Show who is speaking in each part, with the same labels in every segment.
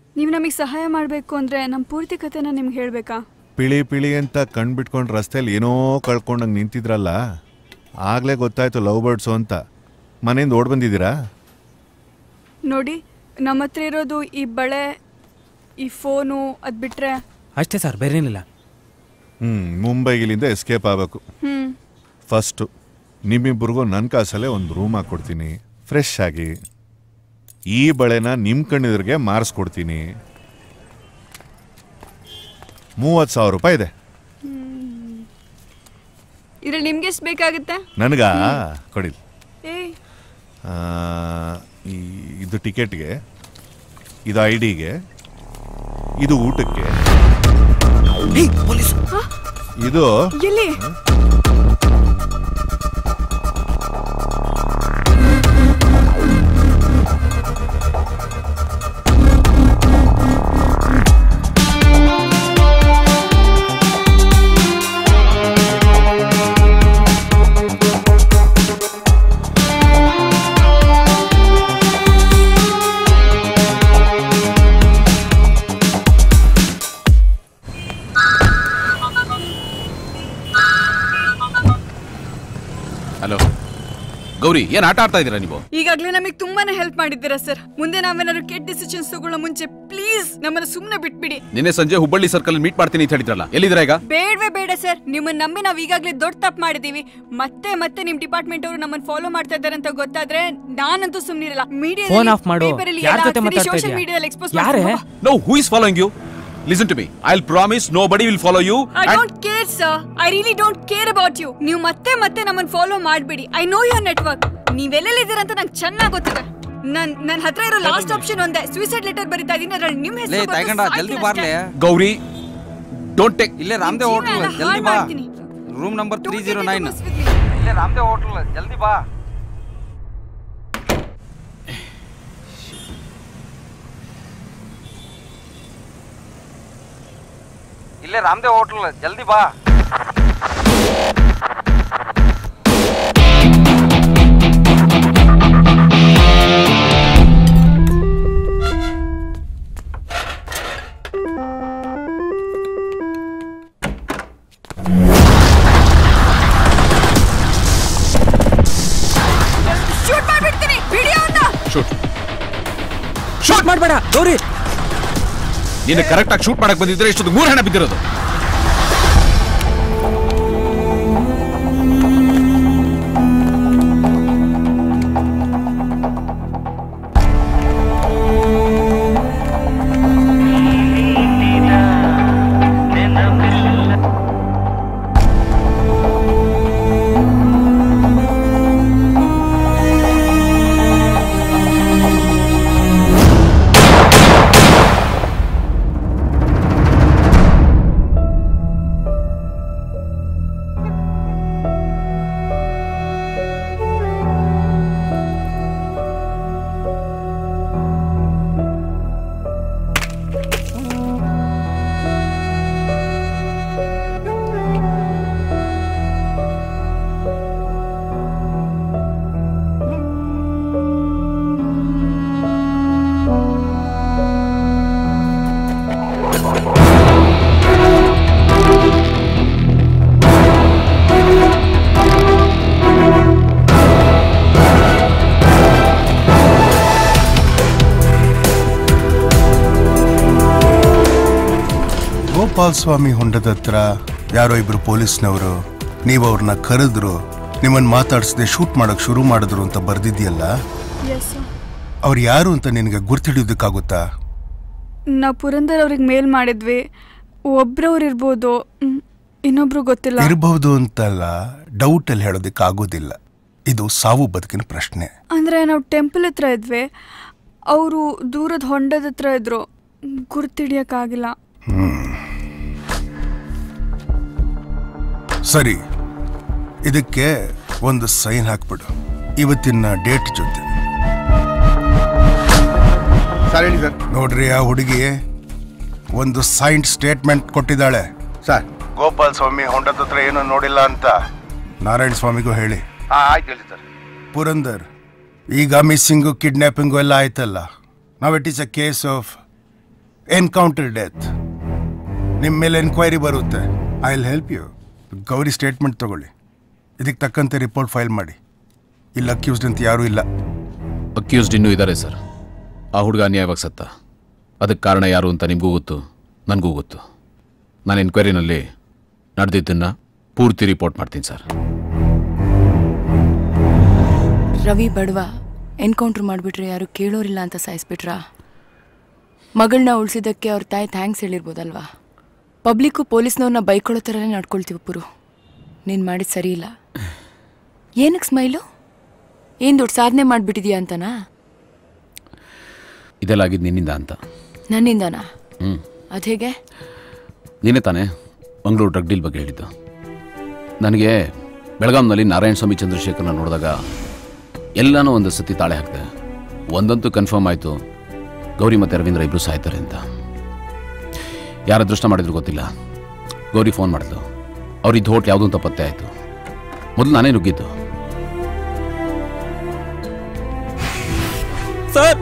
Speaker 1: ನೀವು ನಮಗೆ ಸಹಾಯ ಮಾಡಬೇಕು ಅಂದರೆ ನಮ್ಮ ಪೂರ್ತಿ ಕಥೆನ ನಿಮ್ಗೆ ಹೇಳಬೇಕಾ
Speaker 2: ಪಿಳಿ ಪಿಳಿ ಅಂತ ಕಣ್ ಬಿಟ್ಕೊಂಡು ರಸ್ತೆಯಲ್ಲಿ ಏನೋ ಕಳ್ಕೊಂಡಂಗೆ ನಿಂತಿದ್ರಲ್ಲ ಆಗಲೇ ಗೊತ್ತಾಯ್ತು ಲವ್ ಬರ್ಡ್ಸು ಅಂತ ಮನೆಯಿಂದ ಓಡ್ ಬಂದಿದ್ದೀರಾ
Speaker 1: ನೋಡಿ ನಮ್ಮ ಹತ್ರ ಇರೋದು ಈ ಬಳೆ ಈ ಫೋನು ಅದು ಬಿಟ್ಟರೆ
Speaker 3: ಅಷ್ಟೇ ಸರ್ ಬೇರೇನಿಲ್ಲ
Speaker 2: ಹ್ಞೂ ಮುಂಬೈಗಿಲಿಂದ ಎಸ್ಕೇಪ್ ಆಗಬೇಕು
Speaker 1: ಹ್ಞೂ
Speaker 2: ಫಸ್ಟು ನಿಮ್ಮಿಬ್ಬರಿಗೂ ನನ್ನ ಕಾಸಲ್ಲೇ ಒಂದು ರೂಮ್ ಹಾಕ್ಕೊಡ್ತೀನಿ ಫ್ರೆಶ್ ಆಗಿ ಈ ಬಳೆನ ನಿಮ್ಮ ಕಣ್ಣೆದುರಿಗೆ ಮಾರಿಸ್ಕೊಡ್ತೀನಿ ಮೂವತ್ತು ಸಾವಿರ ರೂಪಾಯಿ ಇದೆ
Speaker 1: ಇದ್ರಲ್ಲಿ ನಿಮ್ಗೆ ಎಷ್ಟು ಬೇಕಾಗುತ್ತೆ
Speaker 2: ನನಗ ಕೊಡಿ
Speaker 1: ಏಯ್
Speaker 2: ಆ, ಈ ಇದು ಟಿಕೆಟ್ಗೆ ಇದು ಐ ಡಿಗೆ ಇದು ಊಟಕ್ಕೆ ಇದು
Speaker 1: ಎಲ್ಲಿ
Speaker 4: ಹಲೋ ಗೌರಿ ಏನ್ ಆಟ ಆಡ್ತಾ ಇದೀರಾ ನೀವು
Speaker 1: ಈಗಾಗಲೇ ನಮಗೆ ತುಂಬಾನೇ ಹೆಲ್ಪ್ ಮಾಡಿದ್ದೀರಾ ಸರ್ ಮುಂದೆ ನಾವೇನಾದ್ರು ಕೆಟ್ಟ ಡಿಸಿಷನ್ಸ್ ತಗೊಳ್ಳೋ ಮುಂಚೆ ಪ್ಲೀಸ್ ನಮ್ಮನ್ನ ಸುಮ್ಮನೆ ಬಿಟ್ಬಿಡಿ
Speaker 4: ನಿನ್ನೆ ಸಂಜೆ ಹುಬ್ಬಳ್ಳಿ ಸರ್ಕಲ್ ಮೀಟ್ ಮಾಡ್ತೀನಿ ಅಂತ ಹೇಳಿದ್ರಲ್ಲ ಎಲ್ಲಿದ್ದೀರಾ ಈಗ
Speaker 1: ಬೇಡವೇ ಬೇಡ ಸರ್ ನಿಮ್ಮನ್ನ ನಂಬಿ ನಾವ್ ಈಗಾಗಲೇ ದೊಡ್ಡ ತಪ್ಪು ಮಾಡಿದೀವಿ ಮತ್ತೆ ಮತ್ತೆ ನಿಮ್ ಡಿಪಾರ್ಟ್ಮೆಂಟ್ ಅವರು ನಮ್ಮನ್ನ ಫಾಲೋ ಮಾಡ್ತಾ ಇದ್ದಾರೆ ಅಂತ ಗೊತ್ತಾದ್ರೆ ನಾನಂತೂ ಸುಮ್ಮನಿರಲ್ಲ ಮೀಡಿಯಾ
Speaker 3: Phone off ಮಾಡು. ಯಾರ್ ಜೊತೆ ಮಾತಾಡ್ತಾ
Speaker 1: ಸೋಶಿಯಲ್
Speaker 3: ಇದ್ಯಾ?
Speaker 1: ಮೀಡಿಯಾದಲ್ಲಿ ಎಕ್ಸ್ಪೋಸ್
Speaker 3: ಯಾರೇ?
Speaker 4: No who is following you listen to me I will promise nobody will follow you
Speaker 1: I don't care sir I really don't care about you ನೀವು ಮತ್ತೆ ಮತ್ತೆ ನಮ್ಮನ್ನ ಫಾಲೋ ಮಾಡಬೇಡಿ ಐ ನೋ ಯುವರ್ ನೆಟ್ವರ್ಕ್ ನೀವೆಲ್ಲೆಲ್ಲಿದ್ದೀರಾ ಅಂತ ನಂಗೆ ಚೆನ್ನಾಗಿ ಗೊತ್ತಿದೆ ನನ್ ನನ್ನ ಹತ್ರ ಇರೋ ಲಾಸ್ಟ್ ಆಪ್ಷನ್ ಒಂದೇ ಸೂಸೈಡ್ ಲೆಟರ್ ಬರಿತಾ ಇದೀನಿ ಅದ್ರಲ್ಲಿ ನಿಮ್ಮ
Speaker 5: ಲೇ
Speaker 1: ಹೆಸರು
Speaker 5: ತಗೊಂಡ ಜಲ್ದಿ ಬಾರ್ಲೆ
Speaker 4: ಗೌರಿ ಡೋಂಟ್ ಟೇಕ್
Speaker 5: ಇಲ್ಲೇ ರಾಮದೇವ್
Speaker 1: ಜೀವನ
Speaker 5: ಹೋಟ್ಲ್
Speaker 1: ಎಲ್ಲ
Speaker 5: ಜಲ್ದಿ
Speaker 1: ಹಾಳ್
Speaker 5: ಬಾ
Speaker 1: ಮಾಡ್ತೀನಿ.
Speaker 5: Room number three zero nine
Speaker 1: Don't get into this with me.
Speaker 5: ಇಲ್ಲೇ ರಾಮದೇವ್ ಹೋಟ್ಲ್ ಜಲ್ದಿ ಬಾ ಇಲ್ಲೇ ರಾಮದೇವ್ ಹೋಟ್ಲ್ ಜಲ್ದಿ ಬಾ
Speaker 1: ಶೂಟ್ ಮಾಡ್ಬಿಡ್ತೀನಿ ವಿಡಿಯೋನ
Speaker 4: ಶೂಟ್
Speaker 3: ಶೂಟ್ ಮಾಡಬೇಡ ಗೌರಿ
Speaker 4: ನೀನು ಕರೆಕ್ಟ್ ಆಗಿ ಶೂಟ್ ಮಾಡಕ್ ಬಂದಿದ್ರೆ ಇಷ್ಟೊಂದು ಮೂರು ಹಣ ಬಿದ್ದಿರೋದು
Speaker 6: ಗೋಪಾಲ್ ಸ್ವಾಮಿ ಹೊಂಡದ ಹತ್ರ ಯಾರೋ ಇಬ್ರು ಪೊಲೀಸ್ನವರು ನೀವು ಅವ್ರನ್ನ ಕರೆದ್ರು ನಿಮ್ಮನ್ನ ಮಾತಾಡ್ಸದೆ ಶೂಟ್ ಮಾಡಕ್ ಶುರು ಮಾಡಿದ್ರು ಅಂತ ಬರ್ದಿದ್ಯಲ್ಲ
Speaker 1: ಎಸ್
Speaker 6: ಅವ್ರು ಯಾರು ಅಂತ ನಿನಗೆ ಗುರ್ತಿಡಿಯೋದಕ್ಕಾಗುತ್ತಾ
Speaker 1: ನಾವು ಪುರಂದರ್ ಅವ್ರಿಗೆ ಮೇಲ್ ಮಾಡಿದ್ವಿ ಒಬ್ರವ್ರು ಇರ್ಬೋದು ಮ್, ಇನ್ನೊಬ್ರು ಗೊತ್ತಿಲ್ಲ
Speaker 6: ಇರಬಹುದು ಅಂತಲ್ಲ ಡೌಟ್ ಅಲ್ಲಿ ಹೇಳೋದಕ್ಕಾಗೋದಿಲ್ಲ ಇದು ಸಾವು ಬದುಕಿನ ಪ್ರಶ್ನೆ
Speaker 1: ಅಂದ್ರೆ ನಾವು ಟೆಂಪಲ್ ಹತ್ರ ಇದ್ವಿ ಅವರು ದೂರದ ಹೊಂಡದ ಹತ್ರ ಇದ್ರು ಗುರ್ತಿಡಿಯಕ್ಕಾಗಿಲ್ಲ
Speaker 6: ಸರಿ ಇದಕ್ಕೆ ಒಂದು ಸೈನ್ ಹಾಕ್ಬಿಡು ಇವತ್ತಿನ ಡೇಟ್ ಜೊತೆ
Speaker 7: ಸರ್ ಹೇಳಿ ಸರ್
Speaker 6: ನೋಡ್ರಿ ಆ ಹುಡುಗಿ ಒಂದು ಸೈನ್ ಸ್ಟೇಟ್ಮೆಂಟ್ ಕೊಟ್ಟಿದ್ದಾಳೆ
Speaker 7: ಸರ್
Speaker 6: ಗೋಪಾಲ್ ಸ್ವಾಮಿ ಹೊಂಡದ ಹತ್ರ ಏನು ನೋಡಿಲ್ಲ ಅಂತ ನಾರಾಯಣ ಸ್ವಾಮಿಗೂ ಹೇಳಿ
Speaker 7: ಹಾಂ ಆಯ್ತು ಹೇಳಿ ಸರ್
Speaker 6: ಪುರಂದರ್ ಈಗ ಮಿಸ್ಸಿಂಗು ಕಿಡ್ನಾಪಿಂಗು ಎಲ್ಲ ಆಯ್ತಲ್ಲ ನಾವು it is a case of encounter death ನಿಮ್ಮ ಮೇಲೆ ಎನ್ಕ್ವೈರಿ ಬರುತ್ತೆ I will help you Gauri statement ತಗೊಳ್ಳಿ ಇದಕ್ಕೆ ತಕ್ಕಂತೆ ರಿಪೋರ್ಟ್ ಫೈಲ್ ಮಾಡಿ ಇಲ್ಲಿ ಅಕ್ಯೂಸ್ಡ್ ಅಂತ ಯಾರೂ ಇಲ್ಲ
Speaker 4: ಅಕ್ಯೂಸ್ಡ್ ಇನ್ನೂ ಇದ್ದಾರೆ ಸರ್ ಆ ಹುಡುಗ ಅನ್ಯಾಯವಾಗಿ ಸತ್ತ ಅದಕ್ಕೆ ಕಾರಣ ಯಾರು ಅಂತ ನಿಮಗೂ ಗೊತ್ತು ನನಗೂ ಗೊತ್ತು ನಾನು ಎನ್ಕ್ವೈರಿನಲ್ಲಿ ನಡೆದಿದ್ದನ್ನು ಪೂರ್ತಿ ರಿಪೋರ್ಟ್ ಮಾಡ್ತೀನಿ ಸರ್
Speaker 8: ರವಿ ಬಡವ ಎನ್ಕೌಂಟ್ರ್ ಮಾಡಿಬಿಟ್ರೆ ಯಾರು ಕೇಳೋರಿಲ್ಲ ಅಂತ ಸಾಯಿಸ್ಬಿಟ್ರಾ ಮಗಳನ್ನ ಉಳಿಸಿದ್ದಕ್ಕೆ ಅವ್ರ ತಾಯಿ ಥ್ಯಾಂಕ್ಸ್ ಹೇಳಿರ್ಬೋದಲ್ವಾ ಪಬ್ಲಿಕ್ಕು ಪೊಲೀಸ್ನವ್ರನ್ನ ಬೈಕೊಳ್ಳೋ ಥರನೇ ನಡ್ಕೊಳ್ತೀವಿ ಪುರು ನೀನು ಮಾಡಿದ ಸರಿ ಇಲ್ಲ ಏನಕ್ಕೆ ಸ್ಮೈಲು ಏನು ದೊಡ್ಡ ಸಾಧನೆ ಮಾಡಿಬಿಟ್ಟಿದ್ಯಾ ಅಂತನಾ
Speaker 4: ಇದೆಲ್ಲ ಆಗಿದ್ದು ನಿನ್ನಿಂದ ಅಂತ
Speaker 8: ನನ್ನಿಂದನಾ
Speaker 4: ಹ್ಞೂ
Speaker 8: ಅದು ಹೇಗೆ
Speaker 4: ನೀನೇ ತಾನೇ ಮಂಗಳೂರು ಡ್ರಗ್ ಡೀಲ್ ಬಗ್ಗೆ ಹೇಳಿದ್ದು ನನಗೆ ಬೆಳಗಾಂನಲ್ಲಿ ನಾರಾಯಣ ಸ್ವಾಮಿ ಚಂದ್ರಶೇಖರ್ನ ನೋಡಿದಾಗ ಎಲ್ಲನೂ ಒಂದು ಸತಿ ತಾಳೆ ಹಾಕಿದೆ ಒಂದಂತೂ ಕನ್ಫರ್ಮ್ ಆಯಿತು ಗೌರಿ ಮತ್ತು ರವೀಂದ್ರ ಇಬ್ಬರು ಸಾಯ್ತಾರೆ ಅಂತ ಯಾರ ಅದೃಷ್ಟ ಮಾಡಿದ್ರು ಗೊತ್ತಿಲ್ಲ ಗೌರಿ ಫೋನ್ ಮಾಡಿದ್ಲು ಅವ್ರಿದ್ದು ಹೋಟ್ಲ್ ಯಾವುದೂ ಅಂತ ಪತ್ತೆ ಆಯಿತು ಮೊದಲು ನಾನೇ ನುಗ್ಗಿದ್ದು
Speaker 3: ಸರ್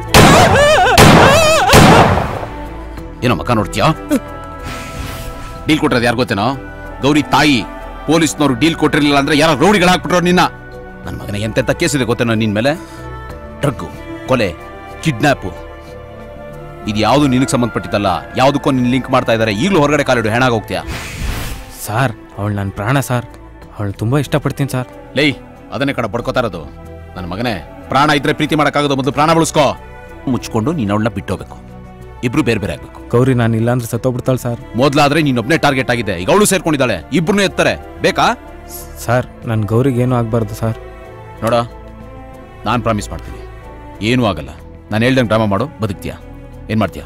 Speaker 4: ಏನೋ ಮಕ್ಕ ನೋಡ್ತೀಯಾ ಡೀಲ್ ಕೊಟ್ಟಿರೋದು ಯಾರು ಗೊತ್ತೇನೋ ಗೌರಿ ತಾಯಿ ಪೊಲೀಸ್ನವರು ಡೀಲ್ ಕೊಟ್ಟಿರಲಿಲ್ಲ ಅಂದ್ರೆ ಯಾರೋ ರೌಡಿಗಳು ಹಾಕ್ಬಿಟ್ರು ನಿನ್ನ ನನ್ನ ಮಗನ ಎಂತೆಂಥ ಕೇಸ್ ಇದೆ ಗೊತ್ತೇನೋ ನಿನ್ ಮೇಲೆ ಡ್ರಗ್ಗು ಕೊಲೆ ಕಿಡ್ನಾಪು ಇದು ಯಾವುದು ನಿನಗೆ ಸಂಬಂಧಪಟ್ಟಿದ್ದಲ್ಲ ಯಾವುದಕ್ಕೋ ನಿನ್ನ ಲಿಂಕ್ ಮಾಡ್ತಾ ಇದ್ದಾರೆ ಈಗಲೂ ಹೊರಗಡೆ ಕಾಲಿಡು ಹೆಣಾಗ ಹೋಗ್ತೀಯಾ
Speaker 3: ಸರ್ ಅವಳು ನನ್ನ ಪ್ರಾಣ ಸರ್ ಅವಳು ತುಂಬ ಇಷ್ಟಪಡ್ತೀನಿ ಸರ್
Speaker 4: ಲೈ ಅದನ್ನೇ ಕಣ ಪಡ್ಕೋತಾ ಇರೋದು ನನ್ನ ಮಗನೇ ಪ್ರಾಣ ಇದ್ರೆ ಪ್ರೀತಿ ಮಾಡೋಕ್ಕಾಗೋದು ಮೊದಲು ಪ್ರಾಣ ಬಳಸ್ಕೋ ಮುಚ್ಕೊಂಡು ನೀನು ಅವಳನ್ನ ಬಿಟ್ಟೋಗ್ಬೇಕು ಇಬ್ರು ಬೇರೆ ಬೇರೆ ಆಗ್ಬೇಕು
Speaker 3: ಗೌರಿ ನಾನು ಇಲ್ಲಾಂದ್ರೆ ಸತ್ತೋಗ್ಬಿಡ್ತಾಳೆ ಸರ್
Speaker 4: ಮೊದಲಾದ್ರೆ ನೀನೊಬ್ನೇ ಟಾರ್ಗೆಟ್ ಆಗಿದೆ ಈಗ ಅವಳು ಸೇರ್ಕೊಂಡಿದ್ದಾಳೆ ಇಬ್ರು ಎತ್ತಾರೆ ಬೇಕಾ
Speaker 3: ಸರ್ ನನ್ನ ಗೌರಿಗೆ ಏನೂ ಆಗಬಾರ್ದು ಸರ್
Speaker 4: ನೋಡ ನಾನು ಪ್ರಾಮಿಸ್ ಮಾಡ್ತೀನಿ ಏನೂ ಆಗಲ್ಲ ನಾನು ಹೇಳ್ದಂಗೆ ಡ್ರಾಮಾ ಮಾಡು ಬದುಕ್ತೀಯಾ ಏನು ಮಾಡ್ತೀಯಾ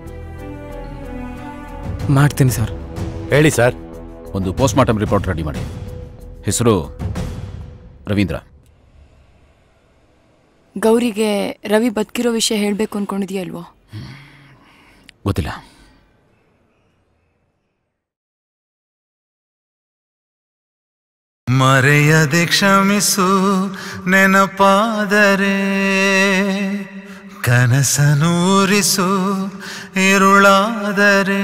Speaker 3: ಮಾಡ್ತೀನಿ ಸರ್
Speaker 7: ಹೇಳಿ ಸರ್
Speaker 4: ಒಂದು ಪೋಸ್ಟ್ ಮಾರ್ಟಮ್ ರಿಪೋರ್ಟ್ ರೆಡಿ ಮಾಡಿ ಹೆಸರು ರವೀಂದ್ರ
Speaker 8: ಗೌರಿಗೆ ರವಿ ಬದುಕಿರೋ ವಿಷಯ ಹೇಳಬೇಕು ಅನ್ಕೊಂಡಿದ್ಯಾ ಅಲ್ವೋ
Speaker 4: ಗೊತ್ತಿಲ್ಲ
Speaker 9: ಮರೆಯದೆ ಕ್ಷಮಿಸು ನೆನಪಾದರೆ ಕನಸನೂರಿಸು ಇರುಳಾದರೆ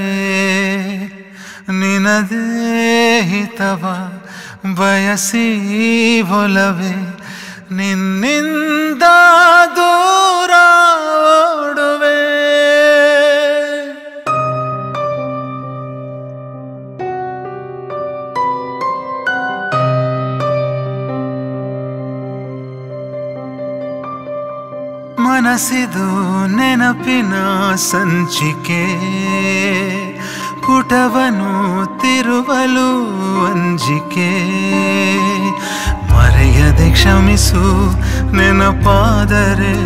Speaker 9: ನಿನದೇ ಹಿತವ ಬಯಸಿ ಒಲವೆ ನಿನ್ನಿಂದ ದೂರ ಓಡುವೆ ಮನಸ್ಸಿದು ನೆನಪಿನ ಸಂಚಿಕೆ ಪುಟವನು ತಿರುವಲು ಅಂಜಿಕೆ ಮರೆಯದೆ ಕ್ಷಮಿಸು ನೆನಪಾದರೆ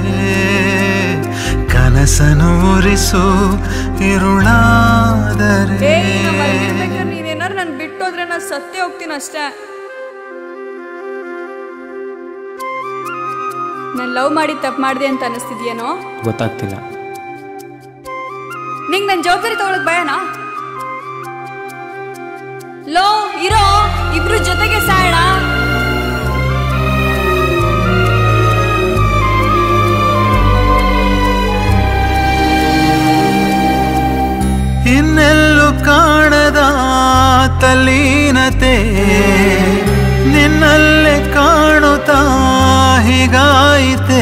Speaker 9: ಕನಸನು ಉರಿಸು ಇರುಳಾದರೆ
Speaker 1: ನೀನೇನಾರು ನನ್ ಬಿಟ್ಟೋದ್ರೆ ನಾನು ಸತ್ತೇ ಹೋಗ್ತೀನಿ ಅಷ್ಟೇ ನಾನು ಲವ್ ಮಾಡಿ ತಪ್ಪು ಮಾಡಿದೆ ಅಂತ ಅನಿಸ್ತಿದ್ಯೇನೋ
Speaker 3: ಗೊತ್ತಾಗ್ತಿಲ್ಲ
Speaker 1: ನಿಂಗೆ ನನ್ನ ಜವಾಬ್ದಾರಿ ತಗೊಳಕ್ ಭಯನಾ ಲೋ ಇರೋ ಇಬ್ರು ಜೊತೆಗೆ ಸಾಯೋಣ
Speaker 9: ಇನ್ನೆಲ್ಲೂ ಕಾಣದ ತಲ್ಲೀನತೆ ನಿನ್ನಲ್ಲೇ ಕಾಣುತ್ತಾ ಹೀಗಾಯಿತೆ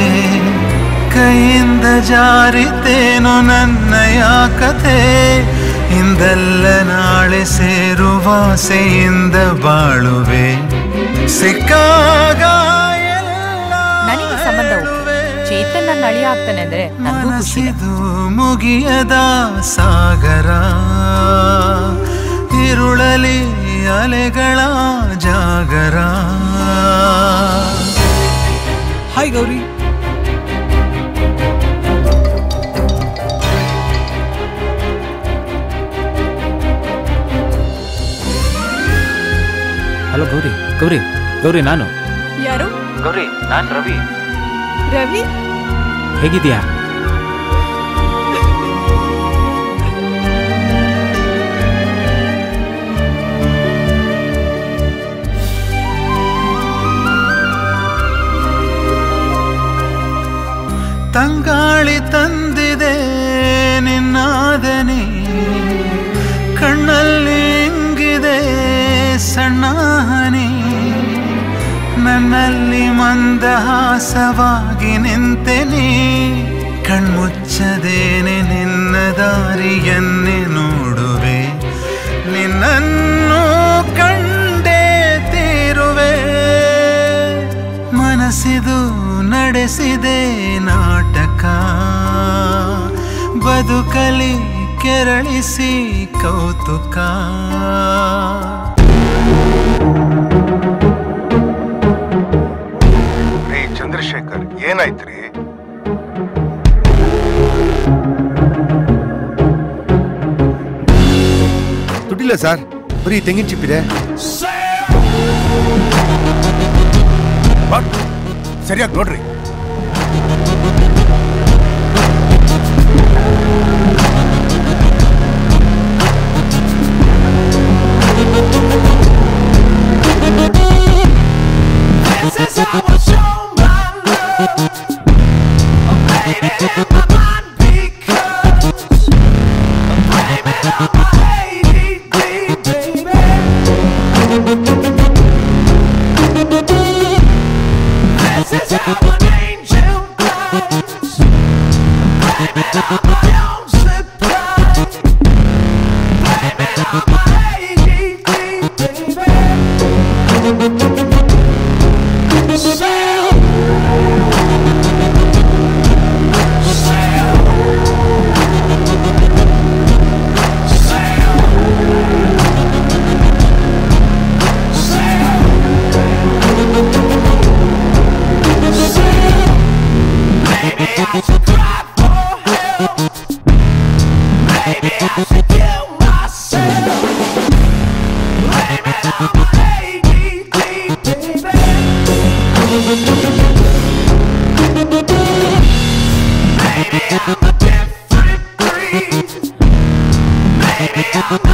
Speaker 9: ಕೈಯಿಂದ ಜಾರಿತೇನು ನನ್ನಯ ಕಥೆ ಇಂದಲ್ಲ ನಾಳೆ ಸೇರುವ ಆಸೆಯಿಂದ ಬಾಳುವೆ ಸಿಕ್ಕಾಗ ಎಲ್ಲ
Speaker 10: ನನಗೆ ಸಂಬಂಧ ಓಕೆ ಚೇತನ್ ನನ್ನ ಅಳಿಯ ಆಗ್ತಾನೆ ಅಂದ್ರೆ ನನಗೂ ಖುಷಿ
Speaker 9: ಮನಸ್ಸಿದು ಮುಗಿಯದ ಸಾಗರ ಇರುಳಲಿ ಅಲೆಗಳ ಜಾಗರ
Speaker 3: ಹಾಯ್ ಗೌರಿ ಹಲೋ ಗೌರಿ ಗೌರಿ ಗೌರಿ ನಾನು
Speaker 1: ಯಾರು
Speaker 3: ಗೌರಿ ನಾನು ರವಿ
Speaker 1: ರವಿ
Speaker 3: ಹೇಗಿದ್ಯಾ
Speaker 9: ತಂಗಾಳಿ ತಂದಿದೆ ನಿನ್ನ ಸಾಧನೆ ಕಣ್ಣಲ್ಲಿ ಇಂಗಿದೆ ಸಣ್ಣ ಹನಿ ನನ್ನಲ್ಲಿ ಮಂದಹಾಸವಾಗಿ ನಿಂತೆನಿ ಕಣ್ಮುಚ್ಚದೇನೆ ನಿನ್ನ ದಾರಿಯನ್ನೇ ನೋಡುವೆ ನಿನ್ನನ್ನು ಕಂಡೇ ತೀರುವೆ ಮನಸ್ಸಿದು ನಡೆಸಿದೆ ನಾಟಕ ಬದುಕಲಿ ಕೆರಳಿಸಿ ಕೌತುಕ
Speaker 6: ರೀ ಚಂದ್ರಶೇಖರ್ ಏನಾಯ್ತ್ರಿ
Speaker 7: ದುಡ್ಡಿಲ್ಲ ಸರ್ ಬರೀ ತೆಂಗಿನ ಚಿಪ್ಪಿದೆ
Speaker 6: ಬಟ್ ಸರಿಯಾಗಿ ನೋಡ್ರಿ
Speaker 9: Maybe I'm a